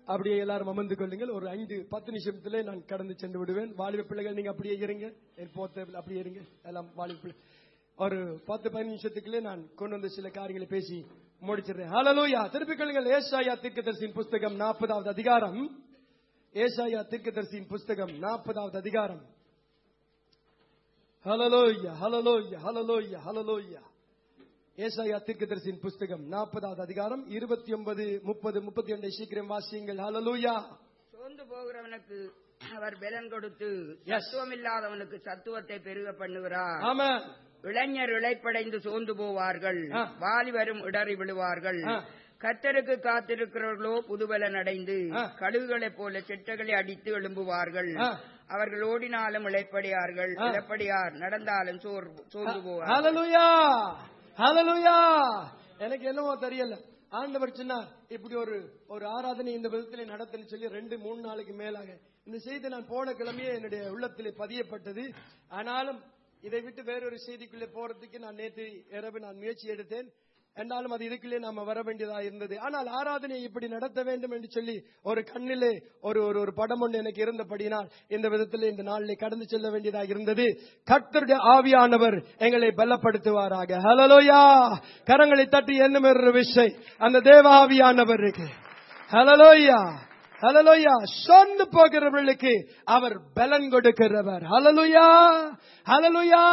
அப்படியே எல்லாரும் அமர்ந்து கொள்ளுங்கள் ஒரு ஐந்து பத்து நிமிஷத்திலே நான் கடந்து சென்று விடுவேன் வாலிப பிள்ளைகள் நீங்க அப்படியே இருங்க என் போத்த அப்படியே இருங்க எல்லாம் வாலிப பிள்ளை ஒரு பத்து பதினஞ்சு நிமிஷத்துக்குள்ளே நான் கொண்டு வந்த சில காரியங்களை பேசி முடிச்சிடுறேன் ஹalleluya திருப்பிக் கொள்ளுங்கள் ஏசாயா தீர்க்கதரிசியின் புஸ்தகம் நாற்பதாவது அதிகாரம் ஏசாயா தீர்க்கதரிசியின் புஸ்தகம் நாற்பதாவது அதிகாரம் ஹalleluya ஹalleluya ஹalleluya ஹalleluya ஏசாயா தீர்க்கதரிசியின் புஸ்தகம் நாற்பதாவது அதிகாரம் இருபத்தி ஒன்பது முப்பது முப்பத்தி ஒன்றை சீக்கிரம் வாசியுங்கள் ஹalleluya சோர்ந்து போகிறவனுக்கு அவர் பலன் கொடுத்து Yes. சத்துவம் இல்லாதவனுக்கு சத்துவத்தை பெருக பண்ணுகிறார் ஆமென் இளைஞர் இழைப்படைந்து சோர்ந்து போவார்கள் ஆ. வாலிபரும் இடறி விழுவார்கள் ஆ. கத்தருக்கு காத்திருக்கிறவர்களோ புதுபலன் அடைந்து ஆ. கழுகுகளைப் போல செட்டைகளை அடித்து எழும்புவார்கள் ஆ. அவர்கள் ஓடினாலும் இழைப்படியார்கள் ஆ. இழப்படியார் நடந்தாலும் சோர் சோர்ந்து போவார் ஹalleluya ஹalleluya எனக்கு என்னவோ தெரியல ஆண்டவர் சொன்னார் இப்படி ஒரு ஒரு ஆராதனை இந்த விதத்திலே நடத்துன்னு சொல்லி ரெண்டு மூணு நாளைக்கு மேலாக இந்த செய்தி நான் போன கிழமையே என்னுடைய உள்ளத்திலே பதியப்பட்டது ஆனாலும் இதை விட்டு வேறொரு செய்திக்குள்ளே போறதுக்கு நான் நேற்று இரவு நான் முயற்சி எடுத்தேன் என்றாலும் அது இதுக்குள்ளே நாம வர வேண்டியதா இருந்தது ஆனால் ஆராதனை இப்படி நடத்த வேண்டும் என்று சொல்லி ஒரு கண்ணிலே ஒரு ஒரு ஒரு படம் ஒன்று எனக்கு இருந்தபடியினால் இந்த விதத்திலே இந்த நாளிலே கடந்து செல்ல வேண்டியதாக இருந்தது கர்த்தருடைய ஆவியானவர் எங்களை பலப்படுத்துவாராக ஹலலோயா கரங்களை தட்டி என்ன ஒரு விஷயம் அந்த தேவ ஆவியானவர் இருக்கு ஹலலோயா ஹலலோயா சொந்து போகிறவர்களுக்கு அவர் பலன் கொடுக்கிறவர் ஹலலுயா ஹலலுயா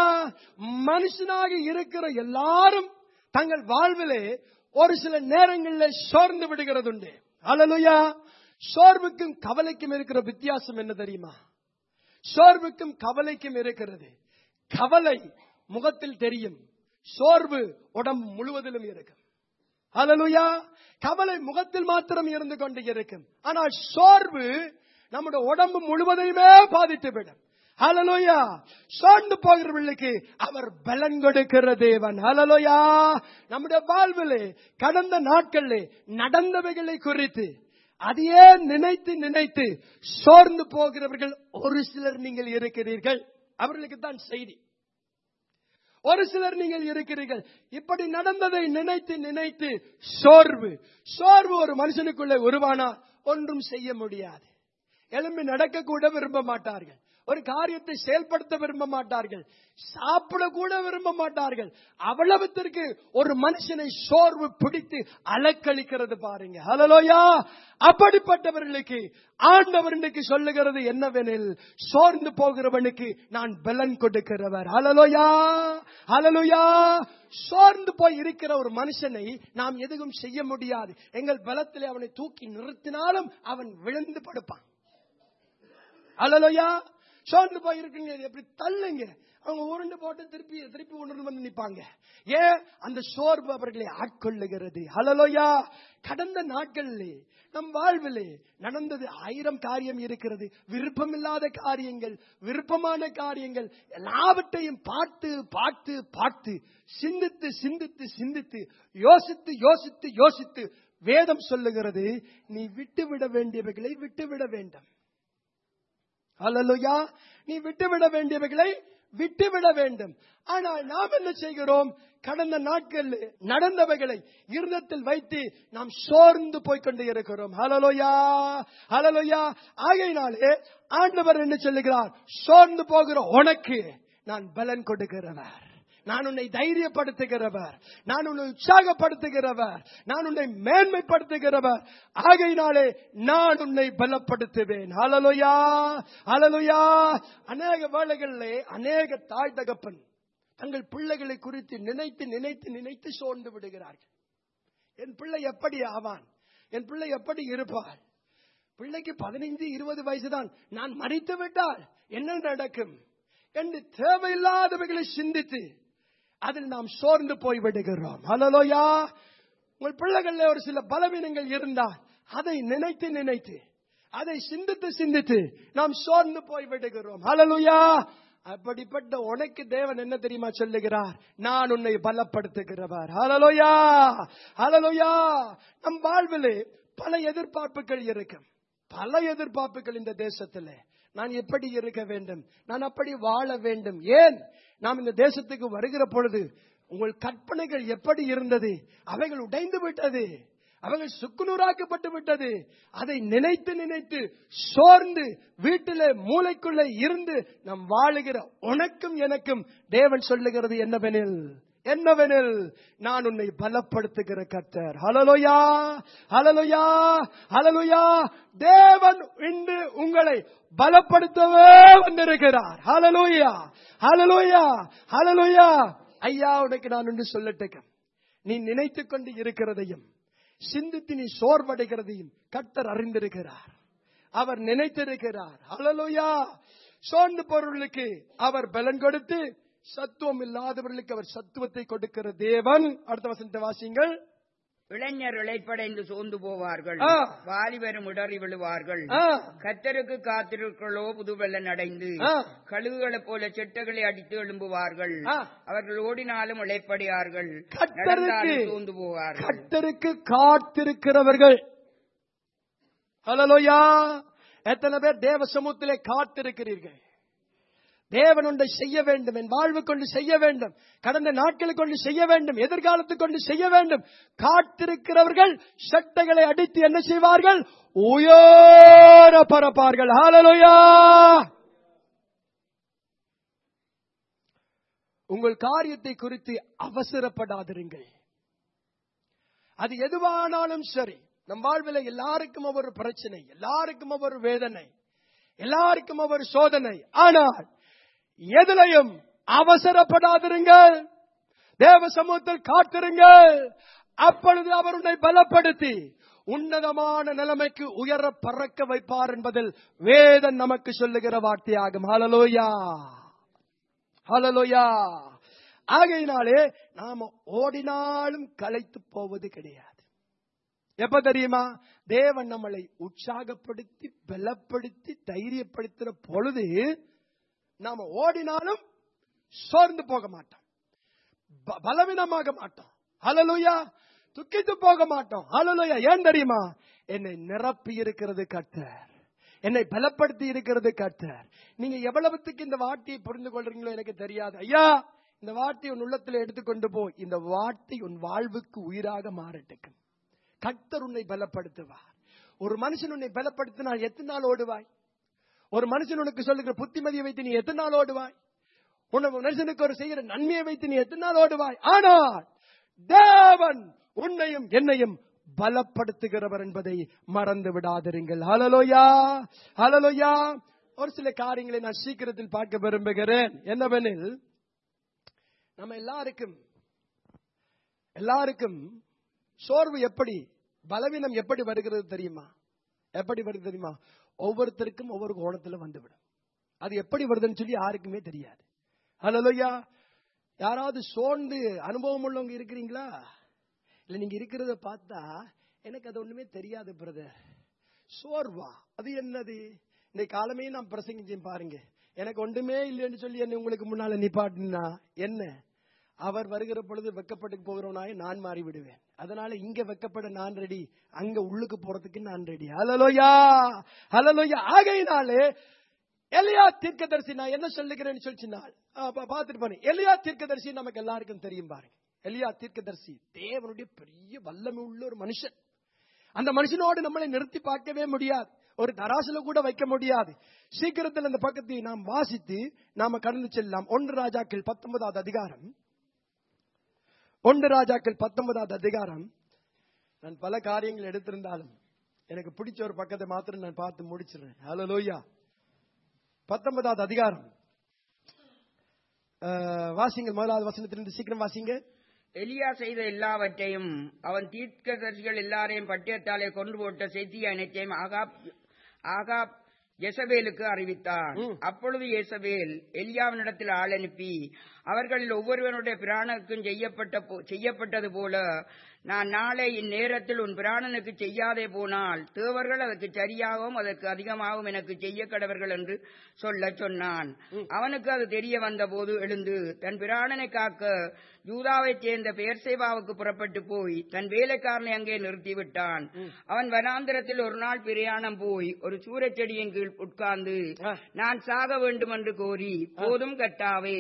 மனுஷனாக இருக்கிற எல்லாரும் தங்கள் வாழ்விலே ஒரு சில நேரங்களில் சோர்ந்து விடுகிறது உண்டு ஹலலுயா சோர்வுக்கும் கவலைக்கும் இருக்கிற வித்தியாசம் என்ன தெரியுமா சோர்வுக்கும் கவலைக்கும் இருக்கிறது கவலை முகத்தில் தெரியும் சோர்வு உடம்பு முழுவதிலும் இருக்கும் ஹalleluya கவலை முகத்தில் மாத்திரம் இருந்து கொண்டு இருக்கும் ஆனால் சோர்வு நம்முடைய உடம்பு முழுவதையுமே பாதித்து விடும் ஹalleluya சோர்ந்து போகிறவர்களுக்கு அவர் பலன் கொடுக்கிற தேவன் ஹalleluya நம்முடைய வாழ்விலே கடந்த நாட்களிலே நடந்தவைகளை குறித்து அதையே நினைத்து நினைத்து சோர்ந்து போகிறவர்கள் ஒரு சிலர் நீங்கள் இருக்கிறீர்கள் அவர்களுக்கு தான் செய்தி ஒரு சிலர் நீங்கள் இருக்கிறீர்கள் இப்படி நடந்ததை நினைத்து நினைத்து சோர்வு சோர்வு ஒரு மனுஷனுக்குள்ளே உருவானால் ஒன்றும் செய்ய முடியாது எழும்பி நடக்க கூட விரும்ப மாட்டார்கள் ஒரு காரியத்தை செயல்படுத்த விரும்ப மாட்டார்கள் சாப்பிட கூட விரும்ப மாட்டார்கள் அவ்வளவுத்திற்கு ஒரு மனுஷனை சோர்வு பிடித்து அலக்களிக்கிறது பாருங்க ஹலலோயா அப்படிப்பட்டவர்களுக்கு ஆண்டவர் இன்னைக்கு சொல்லுகிறது என்னவெனில் சோர்ந்து போகிறவனுக்கு நான் பலன் கொடுக்கிறவர் ஹலலோயா ஹலலோயா சோர்ந்து போய் இருக்கிற ஒரு மனுஷனை நாம் எதுவும் செய்ய முடியாது எங்கள் பலத்திலே அவனை தூக்கி நிறுத்தினாலும் அவன் விழுந்து படுப்பான் ஹலலோயா சோர்ந்து போய் இருக்குங்க எப்படி தள்ளுங்க அவங்க உருண்டு போட்டு திருப்பி திருப்பி உணர்ந்து வந்து நிப்பாங்க ஏன் அந்த சோர்வு அவர்களை ஆட்கொள்ளுகிறது ஹலலோயா கடந்த நாட்களிலே நம் வாழ்விலே நடந்தது ஆயிரம் காரியம் இருக்கிறது விருப்பமில்லாத காரியங்கள் விருப்பமான காரியங்கள் எல்லாவற்றையும் பார்த்து பார்த்து பார்த்து சிந்தித்து சிந்தித்து சிந்தித்து யோசித்து யோசித்து யோசித்து வேதம் சொல்லுகிறது நீ விட்டுவிட வேண்டியவைகளை விட்டுவிட வேண்டும் அல்லலுயா நீ விட்டுவிட வேண்டியவைகளை விட்டுவிட வேண்டும் ஆனால் நாம் என்ன செய்கிறோம் கடந்த நாட்களில் நடந்தவைகளை இருதத்தில் வைத்து நாம் சோர்ந்து போய்க்கொண்டு இருக்கிறோம் ஹலலோயா ஹலலோயா ஆகையினாலே ஆண்டவர் என்ன சொல்லுகிறார் சோர்ந்து போகிற உனக்கு நான் பலன் கொடுக்கிறவர் நான் உன்னை தைரியப்படுத்துகிறவர் நான் உன்னை உற்சாகப்படுத்துகிறவர் நான் உன்னை மேன்மைப்படுத்துகிறவர் ஆகையினாலே நான் உன்னை பலப்படுத்துவேன் ஹலலுயா ஹலலுயா அநேக வேளைகளிலே அநேக தாய் தகப்பன் தங்கள் பிள்ளைகளை குறித்து நினைத்து நினைத்து நினைத்து சோர்ந்து விடுகிறார்கள் என் பிள்ளை எப்படி ஆவான் என் பிள்ளை எப்படி இருப்பாள் பிள்ளைக்கு பதினைந்து இருபது வயசுதான் நான் மறித்து விட்டால் என்ன நடக்கும் என்று தேவையில்லாதவைகளை சிந்தித்து அதில் நாம் சோர்ந்து போய் விடுகிறோம் ஹலலோயா உங்கள் பிள்ளைகள்ல ஒரு சில பலவீனங்கள் இருந்தால் அதை நினைத்து நினைத்து அதை சிந்தித்து சிந்தித்து நாம் சோர்ந்து போய் விடுகிறோம் ஹலலுயா அப்படிப்பட்ட உனக்கு தேவன் என்ன தெரியுமா சொல்லுகிறார் நான் உன்னை பலப்படுத்துகிறவர் ஹலலோயா ஹலலோயா நம் வாழ்விலே பல எதிர்பார்ப்புகள் இருக்கும் பல எதிர்பார்ப்புகள் இந்த தேசத்திலே நான் எப்படி இருக்க வேண்டும் நான் அப்படி வாழ வேண்டும் ஏன் நாம் இந்த தேசத்துக்கு வருகிற பொழுது உங்கள் கற்பனைகள் எப்படி இருந்தது அவைகள் உடைந்து விட்டது அவங்க சுக்குநூறாக்கப்பட்டு விட்டது அதை நினைத்து நினைத்து சோர்ந்து வீட்டிலே மூளைக்குள்ளே இருந்து நாம் வாழுகிற உனக்கும் எனக்கும் தேவன் சொல்லுகிறது என்னவெனில் என்னவெனில் நான் உன்னை பலப்படுத்துகிற கர்த்தர் ஹலலோயா ஹலலோயா ஹலலோயா தேவன் இன்று உங்களை பலப்படுத்தவே வந்திருக்கிறார் ஹலலோயா ஹலலோயா ஹலலோயா ஐயா உனக்கு நான் ஒன்று சொல்லட்டுங்க நீ நினைத்துக் கொண்டு இருக்கிறதையும் சிந்தித்து நீ சோர்வடைகிறதையும் கர்த்தர் அறிந்திருக்கிறார் அவர் நினைத்திருக்கிறார் ஹalleluya சோர்ந்து பொருளுக்கு அவர் பலன் கொடுத்து சத்துவம் இல்லாதவர்களுக்கு அவர் சத்துவத்தை கொடுக்கிற தேவன் அடுத்த வசனத்தை வாசிங்கள் இளைஞர் இழைப்படைந்து சோர்ந்து போவார்கள் ஆ. வாலிபரும் இடறி விழுவார்கள் ஆ, கத்தருக்கு காத்திருக்களோ புதுவெள்ளன் அடைந்து ஆ. கழுகுகளைப் போல செட்டுகளை அடித்து எழும்புவார்கள் ஆ. அவர்கள் ஓடினாலும் இழைப்படையார்கள் கர்த்தருக்கு நடந்தாலும் சோர்ந்து போவார்கள் கர்த்தருக்கு காத்திருக்கிறவர்கள் ஹalleluya எத்தனை பேர் தேவ சமூகத்திலே காத்திருக்கிறீர்கள் தேவன் ஒன்றை செய்ய வேண்டும் என் வாழ்வு கொண்டு செய்ய வேண்டும் கடந்த நாட்களை கொண்டு செய்ய வேண்டும் எதிர்காலத்துக்கு கொண்டு செய்ய வேண்டும் காத்திருக்கிறவர்கள் சட்டைகளை அடித்து என்ன செய்வார்கள் உயர பரப்பார்கள் ஹalleluya உங்கள் காரியத்தை குறித்து அவசரப்படாதிருங்கள் அது எதுவானாலும் சரி நம் வாழ்வில் எல்லாருக்கும் ஒவ்வொரு பிரச்சனை எல்லாருக்கும் ஒவ்வொரு வேதனை எல்லாருக்கும் ஒவ்வொரு சோதனை ஆனால் எதிலையும் அவசரப்படாதிருங்கள் தேவ சமூகத்தில் காத்திருங்கள் அப்பொழுது அவர் உன்னை பலப்படுத்தி உன்னதமான நிலைமைக்கு உயர பறக்க வைப்பார் என்பதில் வேதன் நமக்கு சொல்லுகிற வார்த்தையாகும் ஹalleluya ஹalleluya ஆகையினாலே நாம ஓடினாலும் களைத்து போவது கிடையாது எப்ப தெரியுமா தேவன் நம்மளை உற்சாகப்படுத்தி பலப்படுத்தி தைரியப்படுத்துற பொழுது நாம ஓடினாலும் சோர்ந்து போக மாட்டோம் ப- பலவீனமாக மாட்டோம் ஹalleluya துக்கித்து போக மாட்டோம் ஹalleluya ஏன் தெரியுமா என்னை நிரப்பி இருக்கிறது கர்த்தர் என்னை பலப்படுத்தி இருக்கிறது கர்த்தர் நீங்க எவ்வளவுத்துக்கு இந்த வார்த்தையை புரிந்து கொள்றீங்களோ எனக்கு தெரியாது ஐயா இந்த வார்த்தையை உன் உள்ளத்துல எடுத்துக்கொண்டு போய் இந்த வார்த்தை உன் வாழ்வுக்கு உயிராக மாறட்டுக்கும் கர்த்தர் உன்னை பலப்படுத்துவார் ஒரு மனுஷன் உன்னை பலப்படுத்தினால் எத்தனை நாள் ஓடுவாய் ஒரு மனுஷன் உனக்கு சொல்லுகிற புத்திமதியை வைத்து நீ எத்தனை நாள் ஓடுவாய் உன்னை மனுஷனுக்கு ஒரு செய்கிற நன்மையை வைத்து நீ எத்தனை நாள் ஓடுவாய் ஆனால் தேவன் உன்னையும் என்னையும் பலப்படுத்துகிறவர் என்பதை மறந்து விடாதிருங்கள் ஹலலோயா ஹலலோயா ஒரு சில காரியங்களை நான் சீக்கிரத்தில் பார்க்க விரும்புகிறேன் என்னவெனில் நம்ம எல்லாருக்கும் எல்லாருக்கும் சோர்வு எப்படி பலவீனம் எப்படி வருகிறது தெரியுமா எப்படி வருது தெரியுமா ஒவ்வொருத்தருக்கும் ஒவ்வொரு கோணத்துல வந்துவிடும் அது எப்படி வருதுன்னு சொல்லி யாருக்குமே தெரியாது ஹலோயா யாராவது சோர்ந்து அனுபவம் உள்ளவங்க இருக்கிறீங்களா இல்ல நீங்க இருக்கிறத பார்த்தா எனக்கு அது ஒண்ணுமே தெரியாது பிரதர் சோர்வா அது என்னது இந்த காலமே நான் பிரசங்கிச்சேன் பாருங்க எனக்கு ஒன்றுமே இல்லைன்னு சொல்லி என்ன உங்களுக்கு முன்னால நிப்பாட்டினா என்ன அவர் வருகிற பொழுது வெக்கப்பட்டு போகிறவனாய் நான் மாறி விடுவேன் அதனால இங்க வெக்கப்பட நான் ரெடி அங்க உள்ளுக்கு போறதுக்கு நான் ரெடி ஹலலோயா ஹலலோயா ஆகையினாலே எலியா தீர்க்கதரிசி நான் என்ன சொல்லுகிறேன்னு சொல்லிச்சுனால் பார்த்துட்டு பாருங்க எலியா தீர்க்கதரிசி நமக்கு எல்லாருக்கும் தெரியும் பாருங்க எலியா தீர்க்கதரிசி தேவனுடைய பெரிய வல்லமை உள்ள ஒரு மனுஷன் அந்த மனுஷனோடு நம்மளை நிறுத்தி பார்க்கவே முடியாது ஒரு தராசுல கூட வைக்க முடியாது சீக்கிரத்தில் அந்த பக்கத்தை நாம் வாசித்து நாம கடந்து செல்லலாம் ஒன்று ராஜாக்கள் பத்தொன்பதாவது அதிகாரம் ஒன்று ராஜாக்கள் பத்தொன்பதாவது அதிகாரம் நான் பல காரியங்கள் எடுத்திருந்தாலும் எனக்கு பிடிச்ச ஒரு பக்கத்தை மாத்திரம் நான் பார்த்து முடிச்சிடுறேன் ஹலோ லோய்யா பத்தொன்பதாவது அதிகாரம் அஹ், வாசிங்கள் முதலாவது வசனத்திலிருந்து சீக்கிரம் வாசிங்க எலியா செய்த எல்லாவற்றையும் அவன் தீர்க்கதரிசிகள் எல்லாரையும் பட்டியத்தாலே கொண்டு போட்ட செய்தி அனைத்தையும் ஆகாப் ஆகாப் எசபேலுக்கு அறிவித்தான் ம். அப்பொழுது எசபேல் எலியாவினிடத்தில் ஆள் அனுப்பி அவர்களில் ஒவ்வொருவனுடைய பிராணனுக்கும் செய்யப்பட்ட போ- செய்யப்பட்டது போல நான் நாளை இந்நேரத்தில் உன் பிராணனுக்கு செய்யாதே போனால் தேவர்கள் அதற்கு சரியாகவும் அதற்கு அதிகமாகவும் எனக்கு செய்ய கடவர்கள் என்று சொல்லச் சொன்னான் அவனுக்கு அது தெரிய வந்தபோது எழுந்து தன் பிராணனை காக்க யூதாவைச் சேர்ந்த பெயர்சேவாவுக்கு புறப்பட்டு போய் தன் வேலைக்காரனை அங்கே நிறுத்திவிட்டான் அவன் வனாந்திரத்தில் ஒரு நாள் பிரயாணம் போய் ஒரு சூரச்செடியின் கீழ் உட்கார்ந்து ஆ. நான் சாக வேண்டும் என்று கோரி போதும் கட்டாவே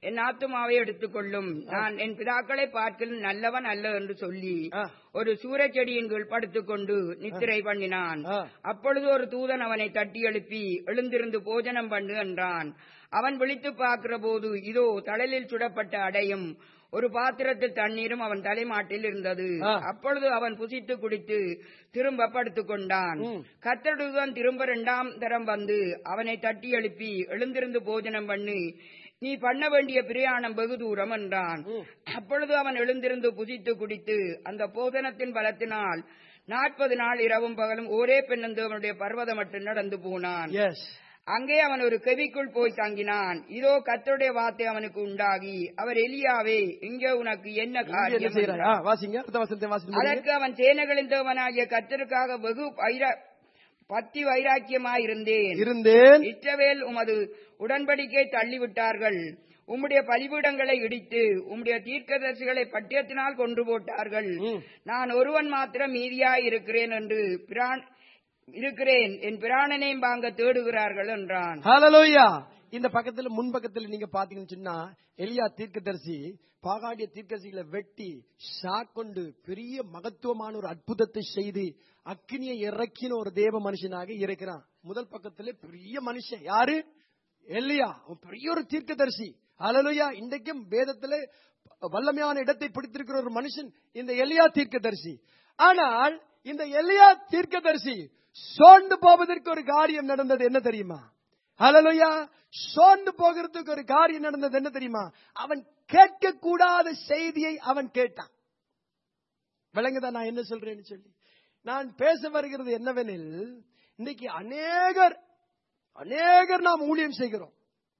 என் ஆத்துமாவை எடுத்துக்கொள்ளும் நான் என் பிதாக்களை பார்க்கலும் நல்லவன் அல்ல என்று சொல்லி ஆ. ஒரு சூரச்செடியின் கீழ் படுத்துக்கொண்டு நித்திரை பண்ணினான் ஆ. அப்பொழுது ஒரு தூதன் அவனை தட்டி எழுப்பி எழுந்திருந்து போஜனம் பண்ணு என்றான் அவன் விழித்து பார்க்கிற போது இதோ தழலில் சுடப்பட்ட அடையும் ஒரு பாத்திரத்தில் தண்ணீரும் அவன் தலைமாட்டில் இருந்தது ஆ. அப்பொழுது அவன் புசித்து குடித்து திரும்ப படுத்துக் கொண்டான் ம். கத்தடுதான் திரும்ப இரண்டாம் தரம் வந்து அவனை தட்டி எழுப்பி எழுந்திருந்து போஜனம் பண்ணி நீ பண்ண வேண்டிய பிரயாணம் வெகு தூரம் என்றான் ம். அப்பொழுது அவன் எழுந்திருந்து புசித்து குடித்து அந்த போதனத்தின் பலத்தினால் நாற்பது நாள் இரவும் பகலும் ஒரே பெண்ணந்தவனுடைய பர்வதம் மட்டும் நடந்து போனான் எஸ் அங்கே அவன் ஒரு கெவிக்குள் போய் தங்கினான் இதோ கர்த்தருடைய வார்த்தை அவனுக்கு உண்டாகி அவர் எலியாவே இங்கே உனக்கு என்ன என்ன காரியம் செய்யறாங்க என்றார். ஆ, வாசிங்க அடுத்த வசனத்தை வாசிங்க அதற்கு அவன் சேனைகளின் தேவனாகிய கர்த்தருக்காக வெகு வைரா- பக்தி வைராக்கியமாயிருந்தேன் இருந்தேன் இஸ்ரவேல் உமது உடன்படிக்கை தள்ளிவிட்டார்கள் உம்முடைய பலிபீடங்களை இடித்து உம்முடைய தீர்க்கதரிசிகளை பட்டியத்தினால் கொன்று போட்டார்கள் ம். நான் ஒருவன் மாத்திரம் மீதியாய் இருக்கிறேன் என்று பிரான் இருக்கிறேன் என் பிராணனையும் வாங்க தேடுகிறார்கள் என்றான் ஹalleluya இந்த பக்கத்துல முன்பக்கத்துல நீங்க பாத்தீங்கன்னு சொன்னா எலியா தீர்க்கதரிசி பாகாடிய தீர்க்கதரிசிகளை வெட்டி ஷாக்கொண்டு பெரிய மகத்துவமான ஒரு அற்புதத்தை செய்து அக்கினியை இறக்கின ஒரு தேவ மனுஷனாக இருக்கிறான் முதல் பக்கத்துல பெரிய மனுஷன் யாரு எலியா அவன் பெரிய ஒரு தீர்க்கதரிசி ஹalleluya இன்றைக்கும் வேதத்திலே வல்லமையான இடத்தை பிடித்திருக்கிற ஒரு மனுஷன் இந்த எலியா தீர்க்கதரிசி ஆனால் இந்த எலியா தீர்க்கதரிசி சோர்ந்து போவதற்கு ஒரு காரியம் நடந்தது என்ன தெரியுமா ஹalleluya சோர்ந்து போகிறதுக்கு ஒரு காரியம் நடந்தது என்ன தெரியுமா அவன் கேட்க கூடாத செய்தியை அவன் கேட்டான் விளங்குதா நான் என்ன சொல்றேன்னு சொல்லி நான் பேச வருகிறது என்னவெனில் இன்னைக்கு அநேகர் அநேகர் நாம் ஊழியம் செய்கிறோம்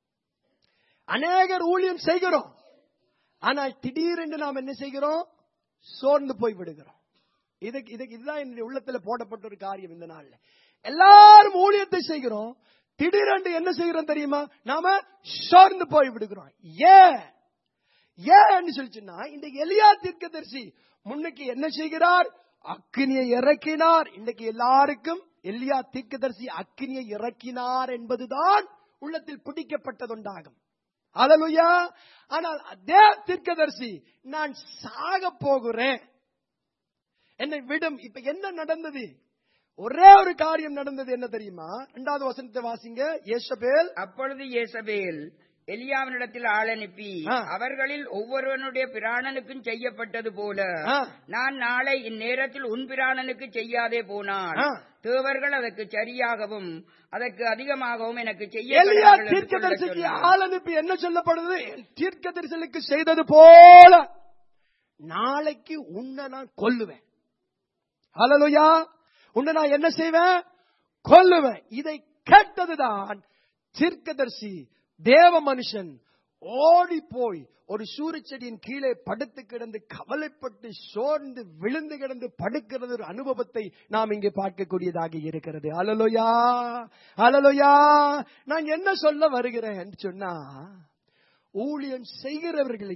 அநேகர் ஊழியம் செய்கிறோம் ஆனால் திடீரென்று நாம் என்ன செய்கிறோம் சோர்ந்து போய் விடுகிறோம் இதுக்கு இதுக்கு இதுதான் என்னுடைய உள்ளத்துல போடப்பட்ட ஒரு காரியம் இந்த நாள்ல எல்லாரும் ஊழியத்தை செய்கிறோம் திடீரென்று என்ன செய்கிறோம் தெரியுமா நாம சோர்ந்து போய் விடுகிறோம் ஏன் ஏன்னு சொல்லிச்சுன்னா இந்த எலியா தீர்க்கதரிசி முன்னுக்கு என்ன செய்கிறார் அக்கினியை இறக்கினார் இன்னைக்கு எல்லாருக்கும் எலியா தீர்க்கதரிசி அக்கினியை இறக்கினார் என்பதுதான் உள்ளத்தில் பிடிக்கப்பட்டதுண்டாகும் அலலுயா ஆனால் அதே தீர்க்கதரிசி நான் சாக போகிறேன் என்னை விடும் இப்ப என்ன நடந்தது ஒரே ஒரு காரியம் நடந்தது என்ன தெரியுமா இரண்டாவது வசனத்தை வாசிங்க ஏசபேல் அப்பொழுது இயேசபேல் எலியாவினிடத்தில் ஆள் அனுப்பி ஆ. அவர்களில் ஒவ்வொருவனுடைய பிராணனுக்கும் செய்யப்பட்டது போல ஆ. நான் நாளை இந்நேரத்தில் உன் பிராணனுக்கு செய்யாதே போனால் ஆ. தேவர்கள் அதற்கு சரியாகவும் அதற்கு அதிகமாகவும் எனக்கு எலியா செய்ய தீர்க்கதரிசிக்கு ஆள் அனுப்பி என்ன சொல்லப்படுது தீர்க்கதரிசலுக்கு செய்தது போல நாளைக்கு உன்னை நான் கொல்லுவேன் ஹalleluya உன்னை நான் என்ன செய்வேன் கொல்லுவேன் இதை கேட்டதுதான் தீர்க்கதரிசி தேவ மனுஷன் ஓடி போய் ஒரு சூரியச்செடியின் கீழே படுத்து கிடந்து கவலைப்பட்டு சோர்ந்து விழுந்து கிடந்து படுக்கிறது ஒரு அனுபவத்தை நாம் இங்கே பார்க்கக்கூடியதாக இருக்கிறது அலலோயா அலலோயா நான் என்ன சொல்ல வருகிறேன் என்று சொன்னா ஊழியம் செய்கிறவர்களை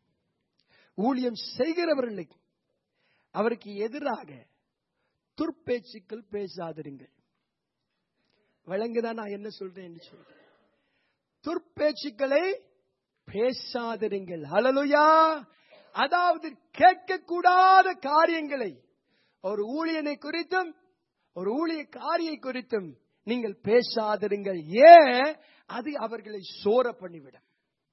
ஊழியம் செய்கிறவர்களை அவருக்கு எதிராக துர்பேச்சுக்கள் பேசாதிருங்கள் விளங்குதான் நான் என்ன சொல்றேன் என்று சொல்றேன் துர்பேச்சுக்களை பேசாதிருங்கள் ஹalleluya அதாவது கேட்கக்கூடாத காரியங்களை ஒரு ஊழியனை குறித்தும் ஒரு ஊழியக்காரியை குறித்தும் நீங்கள் பேசாதிருங்கள் ஏன் அது அவர்களை சோர பண்ணிவிடும்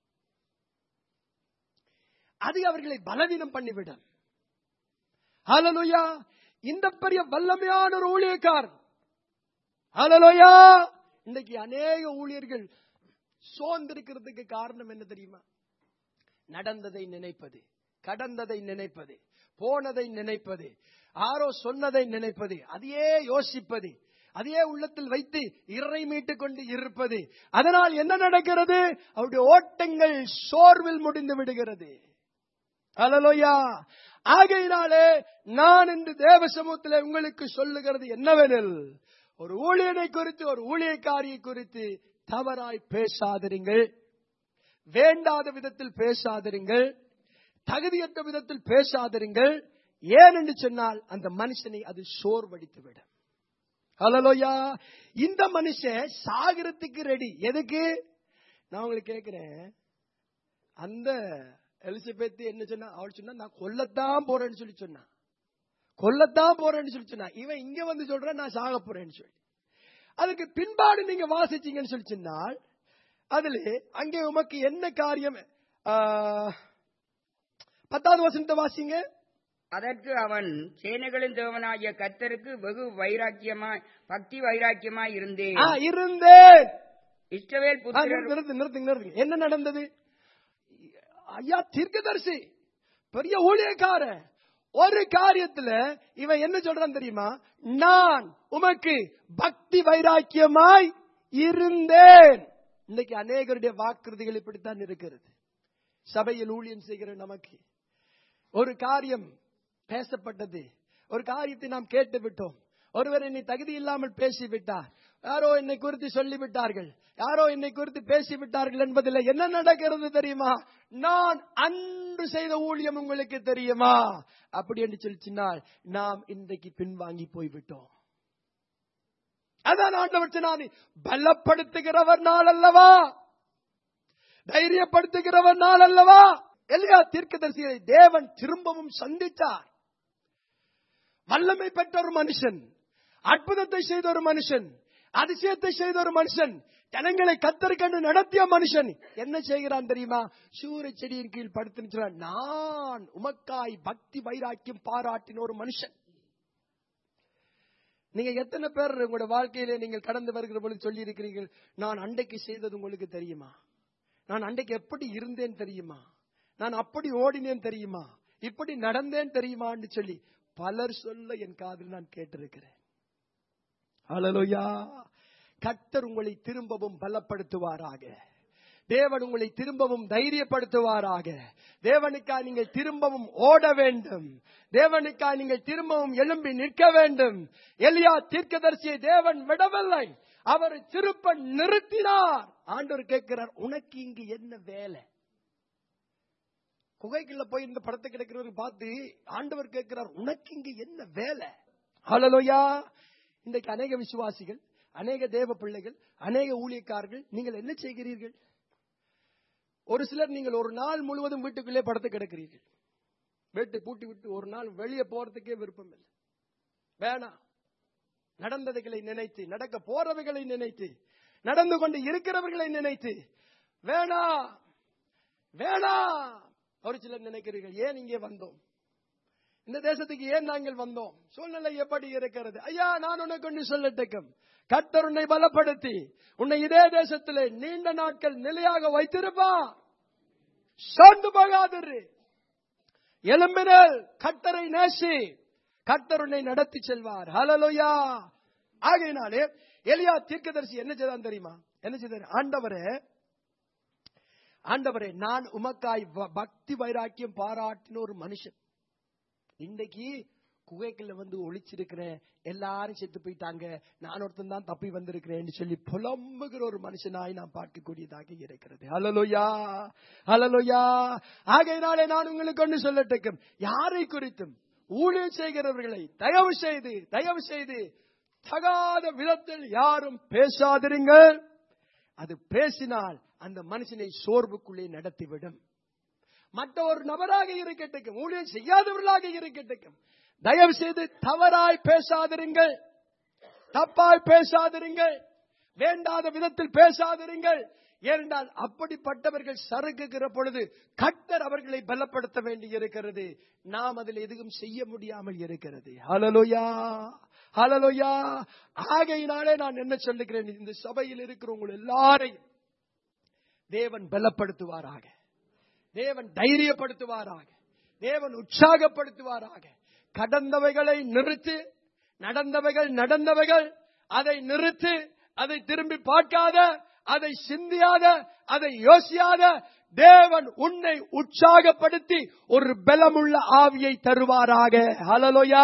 அது அவர்களை பலவீனம் பண்ணிவிடும் ஹalleluya இந்த பெரிய வல்லமையான ஒரு ஊழியக்காரன் ஹalleluya இன்னைக்கு அநேக ஊழியர்கள் சோர்ந்திருக்கிறதுக்கு காரணம் என்ன தெரியுமா நடந்ததை நினைப்பது கடந்ததை நினைப்பது போனதை நினைப்பது ஆரோ சொன்னதை நினைப்பது அதையே யோசிப்பது அதையே உள்ளத்தில் வைத்து இறை மீட்டுக் கொண்டு இருப்பது அதனால் என்ன நடக்கிறது அவருடைய ஓட்டங்கள் சோர்வில் முடிந்து விடுகிறது அலலோயா ஆகையினாலே நான் இன்று தேவ சமூகத்தில் உங்களுக்கு சொல்லுகிறது என்னவெனில் ஒரு ஊழியனை குறித்து ஒரு ஊழியக்காரியை குறித்து தவறாய் பேசாதிருங்கள் வேண்டாத விதத்தில் பேசாதிருங்கள் தகுதியற்ற விதத்தில் பேசாதிருங்கள் ஏன் என்று சொன்னால் அந்த மனுஷனை அது சோர்வடித்து விடும் ஹலலோயா இந்த மனுஷன் சாகரத்துக்கு ரெடி எதுக்கு நான் உங்களுக்கு கேட்கிறேன் அந்த எலிசபெத் என்ன சொன்னா அவள் சொன்னா நான் கொல்லத்தான் போறேன்னு சொல்லி சொன்னா கொல்லத்தான் போறேன்னு சொல்லி சொன்னா இவன் இங்க வந்து சொல்றான் நான் சாக போறேன்னு சொல்லி அதுக்கு பின்பாடு நீங்க வாசிச்சீங்கன்னு சொல்லி சொன்னால் அதுல அங்கே உமக்கு என்ன காரியம் ஆ, பத்தாவது வசனத்தை வாசிங்க அதற்கு அவன் சேனைகளின் தேவனாகிய கர்த்தருக்கு வெகு வைராக்கியமாய் பக்தி வைராக்கியமாய் இருந்தேன் ஆ, இருந்தேன் இஸ்ரவேல் ஆ, புத்திரர் நிறுத்து, நிறுத்து, நிறுத்துங்க, நிறுத்துங்க. என்ன நடந்தது ஐயா தீர்க்கதரிசி பெரிய ஊழியக்காரன் ஒரு காரியத்துல இவன் என்ன சொல்றான் தெரியுமா நான் உமக்கு பக்தி வைராக்கியமாய் இருந்தேன் இன்னைக்கு அநேகருடைய வாக்குறுதிகள் இப்படித்தான் இருக்கிறது சபையில் ஊழியம் செய்கிற நமக்கு ஒரு காரியம் பேசப்பட்டது ஒரு காரியத்தை நாம் கேட்டு விட்டோம் ஒருவர் என்னை தகுதி இல்லாமல் பேசிவிட்டார் யாரோ என்னை குறித்து சொல்லிவிட்டார்கள் யாரோ என்னை குறித்து பேசிவிட்டார்கள் என்பதில் என்ன நடக்கிறது தெரியுமா நான் அன்று செய்த ஊழியம் உங்களுக்கு தெரியுமா அப்படி என்று சொல்லிச்சினால் நாம் இன்றைக்கு பின்வாங்கி போய்விட்டோம் அதான் ஆண்டவர் சொன்னார் பலப்படுத்துகிறவர் நாள் அல்லவா தைரியப்படுத்துகிறவர் நாள் அல்லவா எல்லையா தீர்க்கதரிசியை தேவன் திரும்பவும் சந்தித்தார் வல்லமை பெற்ற ஒரு மனுஷன் அற்புதத்தை செய்த ஒரு மனுஷன் அதிசயத்தை செய்த ஒரு மனுஷன் ஜனங்களை கத்தற்கண்டு நடத்திய மனுஷன் என்ன செய்கிறான் தெரியுமா சூரிய செடியின் கீழ் படுத்து நிற்கிறான். நான் உமக்காய் பக்தி வைராக்கியம் பாராட்டின ஒரு மனுஷன் நீங்க எத்தனை பேர் உங்களோட வாழ்க்கையிலே நீங்கள் கடந்து வருகிற பொழுது சொல்லி இருக்கிறீர்கள் நான் அண்டைக்கு செய்தது உங்களுக்கு தெரியுமா நான் அண்டைக்கு எப்படி இருந்தேன் தெரியுமா நான் அப்படி ஓடினேன் தெரியுமா இப்படி நடந்தேன் தெரியுமான்னு சொல்லி பலர் சொல்ல என் காதில் நான் கேட்டிருக்கிறேன் ஹalleluya கர்த்தர் உங்களை திரும்பவும் பலப்படுத்துவாராக தேவன் உங்களை திரும்பவும் தைரியப்படுத்துவாராக தேவனுக்காய் நீங்கள் திரும்பவும் ஓட வேண்டும் தேவனுக்காய் நீங்கள் திரும்பவும் எழும்பி நிற்க வேண்டும் எலியா தீர்க்கதரிசியை தேவன் விடவில்லை அவர் திருப்ப நிறுத்தினார் ஆண்டவர் கேட்கிறார் உனக்கு இங்கு என்ன வேலை குகைக்குள்ள போய் இந்த படத்தை கிடைக்கிறவர்கள் பார்த்து ஆண்டவர் கேட்கிறார் உனக்கு இங்கு என்ன வேலை ஹalleluya இன்றைக்கு அநேக விசுவாசிகள் அநேக தேவ பிள்ளைகள் அநேக ஊழியக்காரர்கள் நீங்கள் என்ன செய்கிறீர்கள் ஒரு சிலர் நீங்கள் ஒரு நாள் முழுவதும் வீட்டுக்குள்ளே படுத்து கிடக்கிறீர்கள் வீட்டை பூட்டி விட்டு ஒரு நாள் வெளியே போறதுக்கே விருப்பம் இல்லை வேணாம் நடந்ததுகளை நினைத்து நடக்க போறவைகளை நினைத்து நடந்து கொண்டு இருக்கிறவர்களை நினைத்து வேணா வேணா ஒரு சிலர் நினைக்கிறீர்கள் ஏன் இங்கே வந்தோம் இந்த தேசத்துக்கு ஏன் நாங்கள் வந்தோம் சூழ்நிலை எப்படி இருக்கிறது ஐயா நான் உனக்கு ஒன்று சொல்லட்டுக்கும் கர்த்தர் உன்னை பலப்படுத்தி உன்னை இதே தேசத்திலே நீண்ட நாட்கள் நிலையாக வைத்திருப்பா சோர்ந்து போகாதிரு எலும்பினல் கர்த்தரை நேசி கர்த்தர் உன்னை நடத்தி செல்வார் ஹalleluya ஆகையினாலே எலியா தீர்க்கதரிசி என்ன செய்தான் தெரியுமா என்ன செய்தார் ஆண்டவரே ஆண்டவரே நான் உமக்காய் வ- பக்தி வைராக்கியம் பாராட்டின ஒரு மனுஷன் இன்னைக்கு குகைக்குள்ள வந்து ஒளிச்சிருக்கிறேன் எல்லாரும் செத்து போயிட்டாங்க நான் ஒருத்தன் தான் தப்பி வந்திருக்கிறேன்னு சொல்லி புலம்புகிற ஒரு மனுஷனாய் நான் பார்க்கக்கூடியதாக இருக்கிறது ஹலலோயா ஹலலோயா ஆகையினாலே நான் உங்களுக்கு ஒன்று சொல்லட்டுக்கும் யாரை குறித்தும் ஊழியம் செய்கிறவர்களை தயவு செய்து தயவு செய்து தகாத விதத்தில் யாரும் பேசாதிருங்கள் அது பேசினால் அந்த மனுஷனை சோர்வுக்குள்ளே நடத்திவிடும் மற்ற ஒரு நபராக இருக்கட்டும் ஊழியம் செய்யாதவர்களாக இருக்கட்டும் தயவு செய்து தவறாய் பேசாதிருங்கள் தப்பாய் பேசாதிருங்கள் வேண்டாத விதத்தில் பேசாதிருங்கள் ஏனென்றால் அப்படிப்பட்டவர்கள் சறுக்குகிற பொழுது கர்த்தர் அவர்களை பலப்படுத்த வேண்டி இருக்கிறது நாம் அதில் எதுவும் செய்ய முடியாமல் இருக்கிறது ஹலலோயா ஹலலோயா ஆகையினாலே நான் என்ன சொல்லுகிறேன் இந்த சபையில் இருக்கிறவங்க எல்லாரையும் தேவன் பலப்படுத்துவாராக தேவன் தைரியப்படுத்துவாராக தேவன் உற்சாகப்படுத்துவாராக கடந்தவைகளை நிறுத்து நடந்தவைகள் நடந்தவைகள் அதை நிறுத்து அதை திரும்பி பார்க்காத அதை சிந்தியாத அதை யோசியாத தேவன் உன்னை உற்சாகப்படுத்தி ஒரு பலமுள்ள ஆவியை தருவாராக ஹலலோயா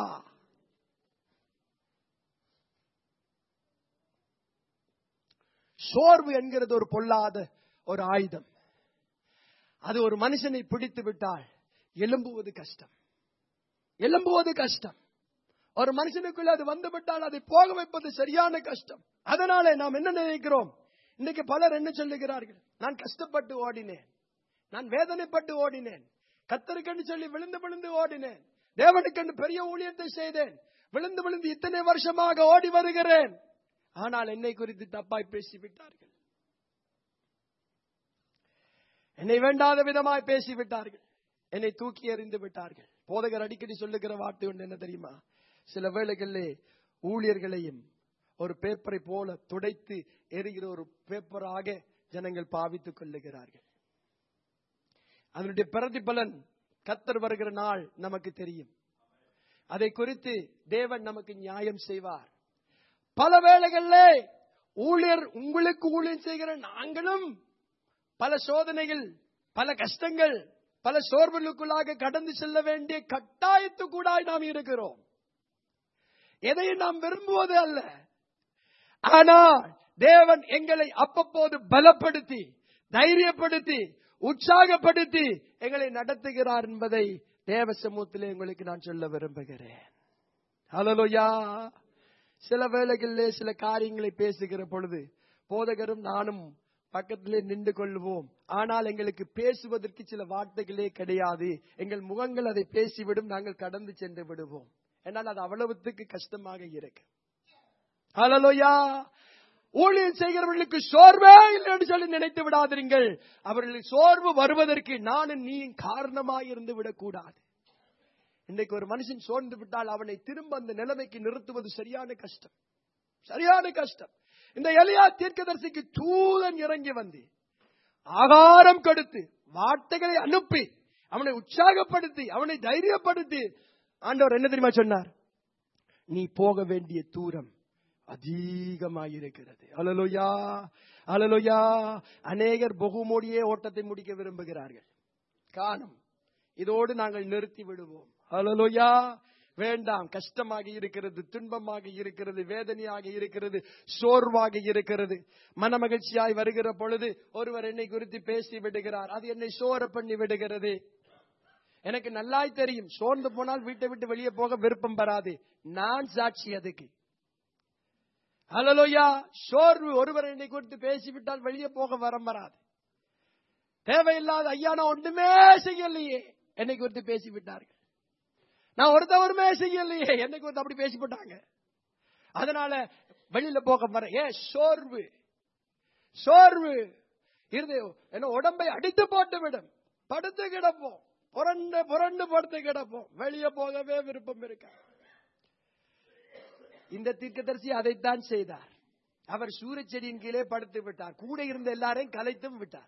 சோர்வு என்கிறது ஒரு பொல்லாத ஒரு ஆயுதம் அது ஒரு மனுஷனை பிடித்து விட்டால் எழும்புவது கஷ்டம் எழும்புவது கஷ்டம் ஒரு மனுஷனுக்குள்ள அது வந்து விட்டால் அதை போக வைப்பது சரியான கஷ்டம் அதனாலே நாம் என்ன நினைக்கிறோம் இன்னைக்கு பலர் என்ன சொல்லுகிறார்கள் நான் கஷ்டப்பட்டு ஓடினேன் நான் வேதனைப்பட்டு ஓடினேன் கத்தருக்கென்று சொல்லி விழுந்து விழுந்து ஓடினேன் தேவனுக்கென்று பெரிய ஊழியத்தை செய்தேன் விழுந்து விழுந்து இத்தனை வருஷமாக ஓடி வருகிறேன் ஆனால் என்னை குறித்து தப்பாய் பேசிவிட்டார்கள் என்னை வேண்டாத விதமாய் பேசிவிட்டார்கள் என்னை தூக்கி எறிந்து விட்டார்கள் போதகர் அடிக்கடி சொல்லுகிற வார்த்தை ஒன்று என்ன தெரியுமா சில வேளைகளிலே ஊழியர்களையும் ஒரு பேப்பரை போல துடைத்து எரிகிற ஒரு பேப்பராக ஜனங்கள் பாவித்துக் கொள்ளுகிறார்கள் அதனுடைய பிரதிபலன் கத்தர் வருகிற நாள் நமக்கு தெரியும் அதை குறித்து தேவன் நமக்கு நியாயம் செய்வார் பல வேளைகளிலே ஊழியர் உங்களுக்கு ஊழியம் செய்கிற நாங்களும் பல சோதனைகள் பல கஷ்டங்கள் பல சோர்வுகளுக்குள்ளாக கடந்து செல்ல வேண்டிய கட்டாயத்துக்கூடாய் நாம் இருக்கிறோம் எதையும் நாம் விரும்புவது அல்ல ஆனால் தேவன் எங்களை அப்பப்போது பலப்படுத்தி தைரியப்படுத்தி உற்சாகப்படுத்தி எங்களை நடத்துகிறார் என்பதை தேவ சமூகத்திலே உங்களுக்கு நான் சொல்ல விரும்புகிறேன் ஹலோயா சில வேளைகளிலே சில காரியங்களை பேசுகிற பொழுது போதகரும் நானும் பக்கத்திலே நின்று கொள்வோம் ஆனால் எங்களுக்கு பேசுவதற்கு சில வார்த்தைகளே கிடையாது எங்கள் முகங்கள் அதை பேசிவிடும் நாங்கள் கடந்து சென்று விடுவோம் என்னால் அது அவ்வளவுத்துக்கு கஷ்டமாக இருக்கு ஹலோயா ஊழியம் செய்கிறவர்களுக்கு சோர்வே இல்லை என்று சொல்லி நினைத்து விடாதீர்கள் அவர்களுக்கு சோர்வு வருவதற்கு நானும் நீ காரணமாக இருந்து விடக்கூடாது இன்றைக்கு ஒரு மனுஷன் சோர்ந்து விட்டால் அவனை திரும்ப அந்த நிலைமைக்கு நிறுத்துவது சரியான கஷ்டம் சரியான கஷ்டம் இந்த எலியா தீர்க்கதரிசிக்கு தூதன் இறங்கி வந்து ஆகாரம் கொடுத்து வார்த்தைகளை அனுப்பி அவனை உற்சாகப்படுத்தி அவனை தைரியப்படுத்தி ஆண்டவர் என்ன தெரியுமா சொன்னார் நீ போக வேண்டிய தூரம் அதிகமாயிருக்கிறது அலலோயா அலலோயா அநேகர் பகுமோடியே ஓட்டத்தை முடிக்க விரும்புகிறார்கள் காணும் இதோடு நாங்கள் நிறுத்தி விடுவோம் அலலோயா வேண்டாம் கஷ்டமாக இருக்கிறது துன்பமாக இருக்கிறது வேதனையாக இருக்கிறது சோர்வாக இருக்கிறது மனமகிழ்ச்சியாய் வருகிற பொழுது ஒருவர் என்னை குறித்து பேசி விடுகிறார் அது என்னை சோர பண்ணி விடுகிறது எனக்கு நல்லாய் தெரியும் சோர்ந்து போனால் வீட்டை விட்டு வெளியே போக விருப்பம் வராது நான் சாட்சி அதுக்கு ஹலலோயா சோர்வு ஒருவர் என்னை குறித்து பேசிவிட்டால் வெளியே போக வரம் வராது தேவையில்லாத ஐயா நான் ஒன்றுமே செய்யலையே என்னை குறித்து பேசிவிட்டார்கள் நான் ஒருத்தவருமே செய்யலையே என்னை குறித்து அப்படி பேசிவிட்டாங்க அதனால வெளியில போக வர ஏ சோர்வு சோர்வு இருந்து என்ன உடம்பை அடித்து போட்டு விடும் படுத்து கிடப்போம் புரண்டு புரண்டு படுத்து கிடப்போம் வெளியே போகவே விருப்பம் இருக்கா இந்த தீர்க்கதரிசி அதைத்தான் செய்தார் அவர் சூரியச்செடியின் கீழே படுத்து விட்டார் கூட இருந்த எல்லாரையும் கலைத்தும் விட்டார்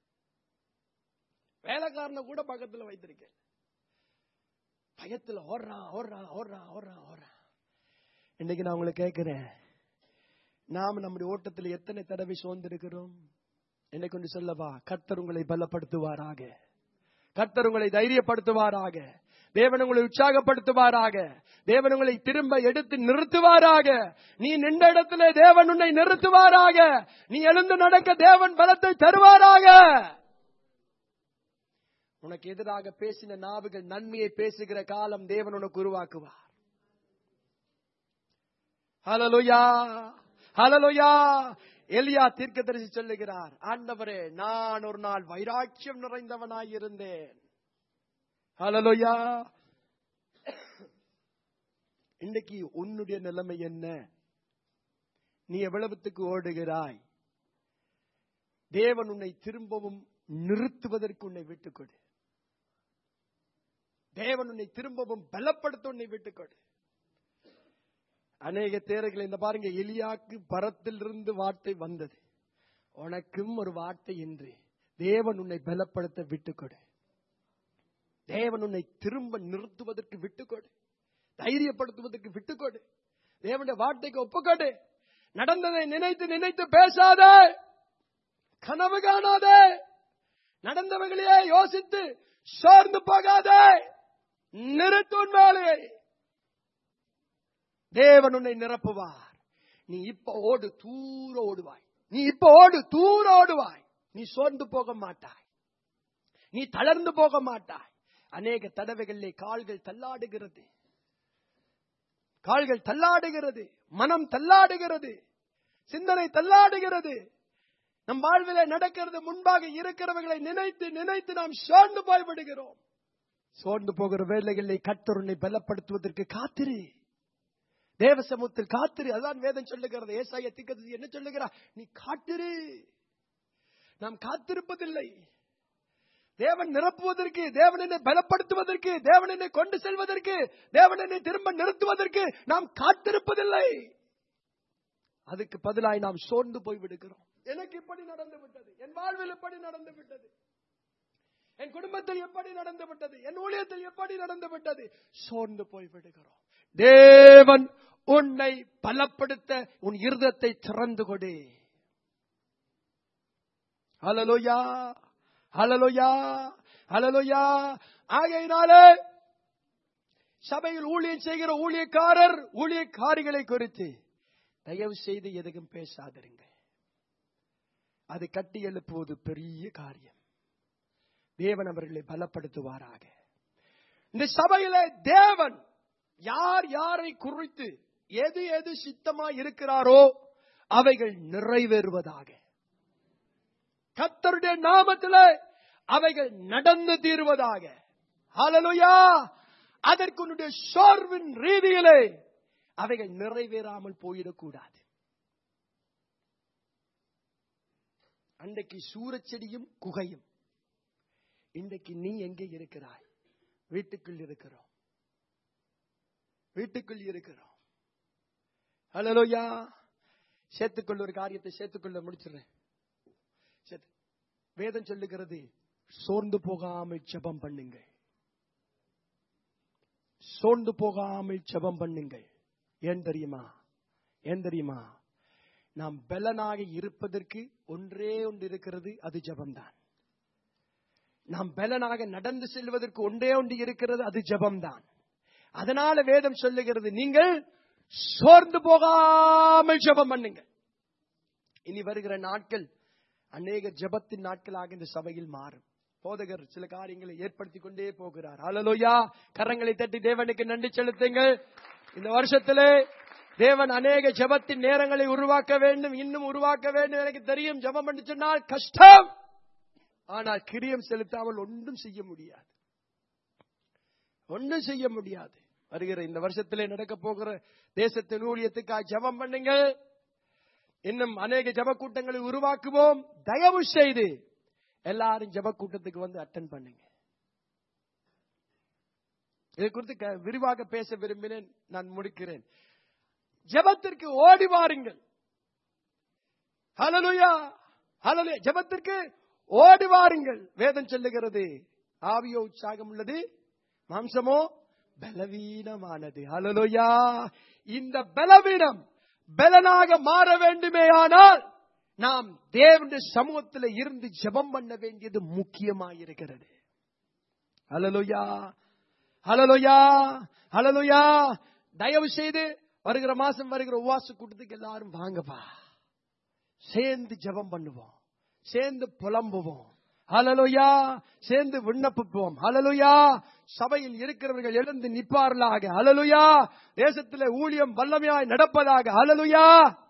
வேலைக்காரனை கூட பக்கத்துல வைத்திருக்கேன் பயத்துல ஓடுறான் ஓடுறான் ஓடுறான் ஓடுறான் ஓடுறான் இன்னைக்கு நான் உங்களை கேட்கிறேன் நாம் நம்முடைய ஓட்டத்தில் எத்தனை தடவை சோர்ந்திருக்கிறோம் என்னை கொண்டு சொல்லவா கர்த்தர் உங்களை பலப்படுத்துவாராக கர்த்தர் உங்களை தைரியப்படுத்துவாராக தேவன் உங்களை உற்சாகப்படுத்துவாராக தேவன் உங்களை திரும்ப எடுத்து நிறுத்துவாராக நீ நின்ற இடத்துல தேவன் உன்னை நிறுத்துவாராக நீ எழுந்து நடக்க தேவன் பலத்தை தருவாராக உனக்கு எதிராக பேசின நாவுகள் நன்மையை பேசுகிற காலம் தேவன் உனக்கு உருவாக்குவார் ஹலலுயா ஹலலுயா எலியா தீர்க்கதரிசி சொல்லுகிறார் ஆண்டவரே நான் ஒரு நாள் வைராக்கியம் நிறைந்தவனாய் இருந்தேன் ஹலலுயா இன்னைக்கு உன்னுடைய நிலைமை என்ன நீ எவ்வளவுத்துக்கு ஓடுகிறாய் தேவன் உன்னை திரும்பவும் நிறுத்துவதற்கு உன்னை விட்டுக்கொடு தேவன் உன்னை திரும்பவும் பலப்படுத்த உன்னை விட்டுக்கொடு அநேக தேரைகள் இந்த பாருங்க எலியாக்கு பரத்திலிருந்து வார்த்தை வந்தது உனக்கும் ஒரு வார்த்தை என்று தேவன் உன்னை பலப்படுத்த விட்டுக்கொடு தேவன் உன்னை திரும்ப நிறுத்துவதற்கு விட்டுக்கொடு தைரியப்படுத்துவதற்கு விட்டுக்கொடு தேவனுடைய வார்த்தைக்கு ஒப்புக்கொடு நடந்ததை நினைத்து நினைத்து பேசாதே கனவு காணாதே நடந்தவர்களையே யோசித்து சோர்ந்து போகாதே நிறுத்தும் வேலையை தேவன் உன்னை நிரப்புவார் நீ இப்ப ஓடு தூர ஓடுவாய் நீ இப்ப ஓடு தூர ஓடுவாய் நீ சோர்ந்து போக மாட்டாய் நீ தளர்ந்து போக மாட்டாய் அநேக தடவைகளிலே கால்கள் தள்ளாடுகிறது கால்கள் தள்ளாடுகிறது மனம் தள்ளாடுகிறது சிந்தனை தள்ளாடுகிறது நம் வாழ்விலே நடக்கிறது முன்பாக இருக்கிறவர்களை நினைத்து நினைத்து நாம் சோர்ந்து போய்விடுகிறோம் சோர்ந்து போகிற வேலைகளை கத்தருனை பலப்படுத்துவதற்கு காத்திரு தேவ சமூகத்தில் காத்திரு அதான் வேதம் சொல்லுகிறது ஏசாய திக்கது என்ன சொல்லுகிறார் நீ காத்திரு நாம் காத்திருப்பதில்லை தேவன் நிரப்புவதற்கு தேவனை பலப்படுத்துவதற்கு தேவனை கொண்டு செல்வதற்கு தேவனை திரும்ப நிறுத்துவதற்கு நாம் காத்திருப்பதில்லை அதுக்கு பதிலாய் நாம் சோர்ந்து போய் விடுகிறோம் எனக்கு இப்படி நடந்து விட்டது என் வாழ்வில் எப்படி நடந்து விட்டது என் குடும்பத்தில் எப்படி நடந்து விட்டது என் ஊழியத்தில் எப்படி நடந்து விட்டது சோர்ந்து போய் விடுகிறோம் தேவன் உன்னை பலப்படுத்த உன் இருதத்தை திறந்து கொடு ஹலலோயா ஹலலோயா ஹலலோயா ஆகையினாலே சபையில் ஊழியம் செய்கிற ஊழியக்காரர் ஊழியக்காரிகளை குறித்து தயவு செய்து எதுவும் பேசாதிருங்க அது கட்டி எழுப்புவது பெரிய காரியம் தேவன் அவர்களை பலப்படுத்துவாராக இந்த சபையிலே தேவன் யார் யாரை குறித்து எது எது சித்தமா இருக்கிறாரோ அவைகள் நிறைவேறுவதாக கத்தருடைய நாமத்திலே அவைகள் நடந்து தீருவதாக ஹalleluya அதற்கு உன்னுடைய சோர்வின் ரீதியிலே அவைகள் நிறைவேறாமல் போயிடக்கூடாது அன்றைக்கு சூரச்செடியும் குகையும் இன்றைக்கு நீ எங்கே இருக்கிறாய் வீட்டுக்குள் இருக்கிறோம் வீட்டுக்குள் இருக்கிறோம் ஹலோயா சேர்த்துக்கொள்ள ஒரு காரியத்தை சேர்த்துக்கொள்ள முடிச்சிடுறேன் சேர்த்து. வேதம் சொல்லுகிறது சோர்ந்து போகாமல் ஜெபம் பண்ணுங்கள் சோர்ந்து போகாமல் ஜெபம் பண்ணுங்கள் ஏன் தெரியுமா ஏன் தெரியுமா நாம் பலனாக இருப்பதற்கு ஒன்றே ஒன்று இருக்கிறது அது ஜெபம்தான் நாம் பலனாக நடந்து செல்வதற்கு ஒன்றே ஒன்று இருக்கிறது அது ஜெபம்தான் அதனால வேதம் சொல்லுகிறது நீங்கள் சோர்ந்து போகாமல் ஜெபம் பண்ணுங்க இனி வருகிற நாட்கள் அநேக ஜெபத்தின் நாட்களாக இந்த சபையில் மாறும் போதகர் சில காரியங்களை ஏற்படுத்திக் கொண்டே போகிறார் அலலோயா கரங்களை தட்டி தேவனுக்கு நன்றி செலுத்துங்கள் இந்த வருஷத்திலே தேவன் அநேக ஜெபத்தின் நேரங்களை உருவாக்க வேண்டும் இன்னும் உருவாக்க வேண்டும் எனக்கு தெரியும் ஜெபம் பண்ணி சொன்னால் கஷ்டம் ஆனால் கிரியம் செலுத்தாமல் ஒன்றும் செய்ய முடியாது ஒன்றும் செய்ய முடியாது வருகிற இந்த வருஷத்திலே நடக்க போகிற தேசத்தின் ஊழியத்துக்காக ஜெபம் பண்ணுங்கள் இன்னும் அநேக ஜெப கூட்டங்களை உருவாக்குவோம் தயவு செய்து எல்லாரும் ஜெப கூட்டத்துக்கு வந்து அட்டன் பண்ணுங்க இதை குறித்து க- விரிவாக பேச விரும்பினேன் நான் முடிக்கிறேன் ஜெபத்திற்கு ஓடி வாருங்கள் ஹalleluya ஹalleluya ஜெபத்திற்கு ஓடி வாருங்கள் வேதம் சொல்லுகிறது ஆவியோ உற்சாகம் உள்ளது மாம்சமோ பலவீனமானது ஹalleluya இந்த பலவீனம் பலனாக மாற வேண்டுமேயானால் நாம் தேவனுடைய சமூகத்தில் இருந்து ஜெபம் பண்ண வேண்டியது முக்கியமாயிருக்கிறது ஹalleluya ஹalleluya ஹalleluya தயவு செய்து வருகிற மாசம் வருகிற உவாச கூட்டத்துக்கு எல்லாரும் வாங்கப்பா சேர்ந்து ஜெபம் பண்ணுவோம் சேர்ந்து புலம்புவோம் ஹalleluya சேர்ந்து விண்ணப்பிப்போம் ஹalleluya சபையில் இருக்கிறவர்கள் எழுந்து நிற்பார்களாக ஹalleluya தேசத்திலே ஊழியம் வல்லமையாய் நடப்பதாக ஹalleluya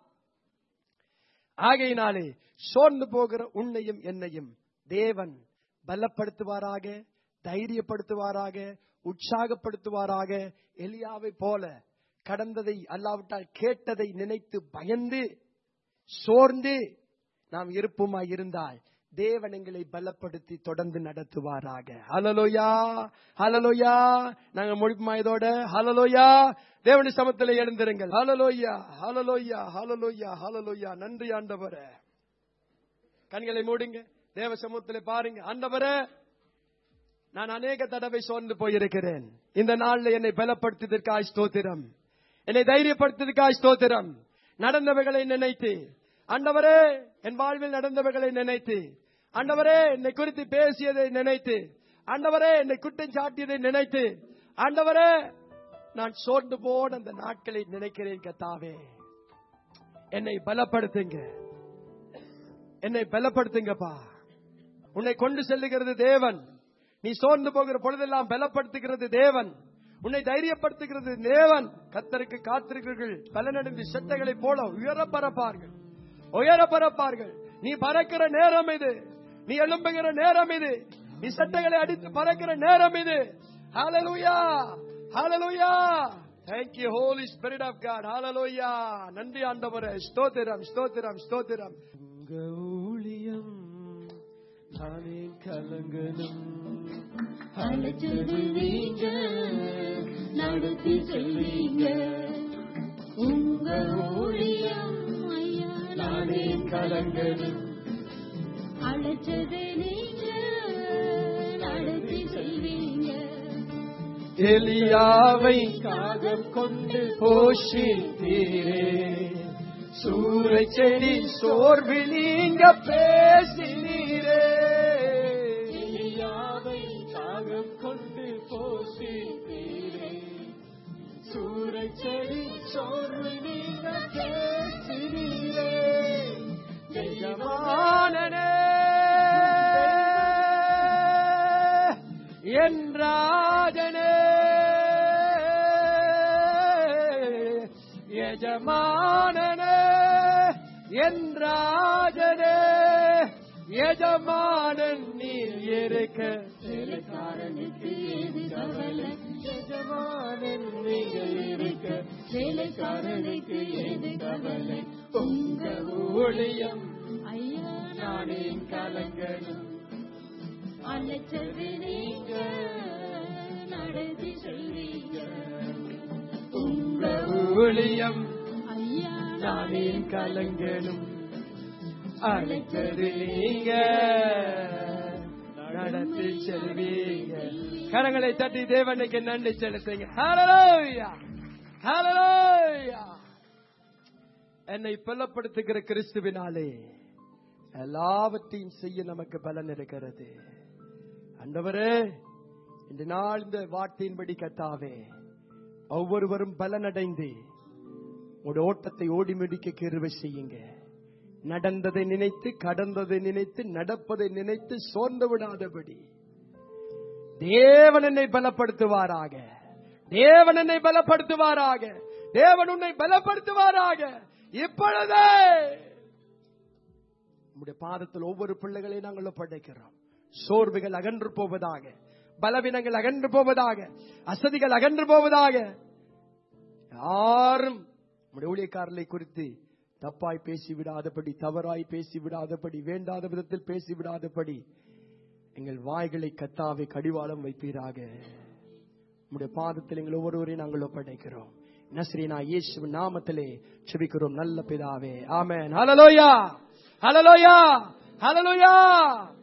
ஆகையினாலே சோர்ந்து போகிற உன்னையும் என்னையும் தேவன் பலப்படுத்துவாராக தைரியப்படுத்துவாராக உற்சாகப்படுத்துவாராக எலியாவை போல கடந்ததை அல்லாவிட்டால் கேட்டதை நினைத்து பயந்து சோர்ந்து நாம் இருப்புமாய் இருந்தால் தேவன் எங்களை பலப்படுத்தி தொடர்ந்து நடத்துவாராக ஹலலோயா ஹலலோயா நாங்க முடிப்புமா இதோட ஹலலோயா தேவனி சமத்துல எழுந்திருங்கள் ஹலலோயா ஹலலோயா ஹலலோயா ஹலலோயா நன்றி ஆண்டவரே கண்களை மூடுங்க தேவ சமூகத்தில் பாருங்க ஆண்டவரே நான் அநேக தடவை சோர்ந்து போயிருக்கிறேன் இந்த நாள்ல என்னை பலப்படுத்தியதற்காய் ஸ்தோத்திரம் என்னை தைரியப்படுத்தியதற்காய் ஸ்தோத்திரம் நடந்தவைகளை நினைத்து ஆண்டவரே என் வாழ்வில் நடந்தவைகளை நினைத்து ஆண்டவரே என்னை குறித்து பேசியதை நினைத்து ஆண்டவரே என்னை குற்றம் சாட்டியதை நினைத்து ஆண்டவரே நான் சோர்ந்து போன அந்த நாட்களை நினைக்கிறேன் கத்தாவே என்னை பலப்படுத்துங்க என்னை பலப்படுத்துங்கப்பா உன்னை கொண்டு செல்லுகிறது தேவன் நீ சோர்ந்து போகிற பொழுதெல்லாம் பலப்படுத்துகிறது தேவன் உன்னை தைரியப்படுத்துகிறது தேவன் கத்தருக்கு காத்திருக்கிறீர்கள் பலனடைந்து செட்டைகளைப் போல உயர பரப்பார்கள் உயர பரப்பார்கள் நீ பறக்கிற நேரம் இது நீ எழும்புகிற நேரம் இது நீ சட்டைகளை அடித்து பறக்கிற நேரம் இது ஹalleluya ஹalleluya thank you holy spirit of god hallelujah நன்றி ஆண்டவரே ஸ்தோத்திரம் ஸ்தோத்திரம் ஸ்தோத்திரம் உங்க ஊழியம் நானே கலங்கணும் அழைச்சது நீங்க நடத்தி செல்வீங்க உங்க ஊழியம் ஐயா நானே கலங்கணும் அழைச்சது நீங்க நடத்தி செல்வீங்க எலியாவை காகம் கொண்டு போஷித்தீரே சூறை செடி சோர்வு நீங்க பேசினீரே எலியாவை காகம் கொண்டு போஷித்தீரே சூறை செடி சோர்வு நீங்க பேசினீரே எஜமானனே என் ராஜனே எஜமானனே என் ராஜனே எஜமானன் நீர் இருக்க வேலைக்காரனுக்கு ஏது கவலை எஜமானன் நீங்கள் இருக்க வேலைக்காரனுக்கு ஏது கவலை உங்க ஊழியம் ஐயா நானே கலங்கணும் அழைச்சது நீங்க நடத்தி சொல்வீங்க உங்க ஊழியம் ஐயா நானே கலங்கணும் அழைத்தது நீங்க நடத்தி செல்வீங்க கரங்களை தட்டி தேவனுக்கு நன்றி செலுத்துங்க ஹalleluya ஹalleluya என்னை பலப்படுத்துகிற கிறிஸ்துவினாலே எல்லாவற்றையும் செய்ய நமக்கு பலன் இருக்கிறது ஆண்டவரே இந்த நாள் இந்த வார்த்தையின்படி கத்தாவே ஒவ்வொருவரும் பலனடைந்து உடைய ஓட்டத்தை ஓடி முடிக்க கிருபை செய்யுங்க நடந்ததை நினைத்து கடந்ததை நினைத்து நடப்பதை நினைத்து சோர்ந்து விடாதபடி தேவன் என்னை பலப்படுத்துவாராக தேவன் என்னை பலப்படுத்துவாராக தேவன் உன்னை பலப்படுத்துவாராக இப்பொழுதே உம்முடைய பாதத்தில் ஒவ்வொரு பிள்ளைகளையும் நாங்கள் ஒப்படைக்கிறோம் சோர்வுகள் அகன்று போவதாக பலவீனங்கள் அகன்று போவதாக அசதிகள் அகன்று போவதாக யாரும் நம்முடைய ஊழியக்காரர்களை குறித்து தப்பாய் பேசிவிடாதபடி தவறாய் பேசிவிடாதபடி வேண்டாத விதத்தில் பேசிவிடாதபடி எங்கள் வாய்களை கத்தாவை கடிவாளம் வைப்பீராக உம்முடைய பாதத்தில் எங்கள் ஒவ்வொருவரையும் நாங்கள் ஒப்படைக்கிறோம் நஸ்ரீனா இயேசு நாமத்திலே செபிக்கிறோம் நல்ல பிதாவே ஆமென் ஹalleluya ஹalleluya ஹalleluya